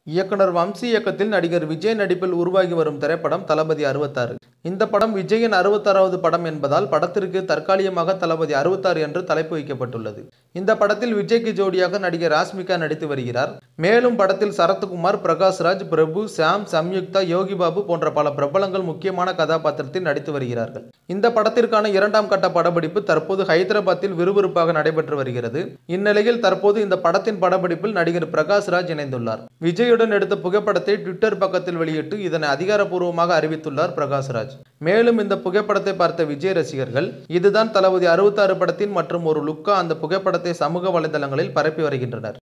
இயக்குனர் வம்சி இயக்கத்தில் நடிகர் விஜய் நடிப்பில் உருவாகி வரும் திரைப்படம் தளபதி அறுபத்தாறு இந்த படம் விஜயின் அறுபத்தாறாவது படம் என்பதால் படத்திற்கு தற்காலிகமாக தளபதி அறுபத்தாறு என்று தலைப்பு வைக்கப்பட்டுள்ளது இந்த படத்தில் விஜய்க்கு ஜோடியாக நடிகர் ராஷ்மிகா நடித்து வருகிறார் மேலும் படத்தில் சரத்குமார் பிரகாஷ்ராஜ் பிரபு சாம் சம்யுக்தா யோகி பாபு போன்ற பல பிரபலங்கள் முக்கியமான கதாபாத்திரத்தில் நடித்து வருகிறார்கள் இந்த படத்திற்கான இரண்டாம் கட்ட படப்பிடிப்பு தற்போது ஹைதராபாத்தில் விறுவிறுப்பாக நடைபெற்று வருகிறது இந்நிலையில் தற்போது இந்த படத்தின் படப்பிடிப்பில் நடிகர் பிரகாஷ்ராஜ் இணைந்துள்ளார் விஜயுடன் எடுத்த புகைப்படத்தை ட்விட்டர் பக்கத்தில் வெளியிட்டு இதனை அதிகாரப்பூர்வமாக அறிவித்துள்ளார் பிரகாஷ்ராஜ் மேலும் இந்த புகைப்படத்தை பார்த்த விஜய் ரசிகர்கள் இதுதான் தளபதி அறுபத்தாறு படத்தின் மற்றும் ஒரு லுக்கா அந்த புகைப்படத்தை சமூக வலைதளங்களில் பரப்பி வருகின்றனர்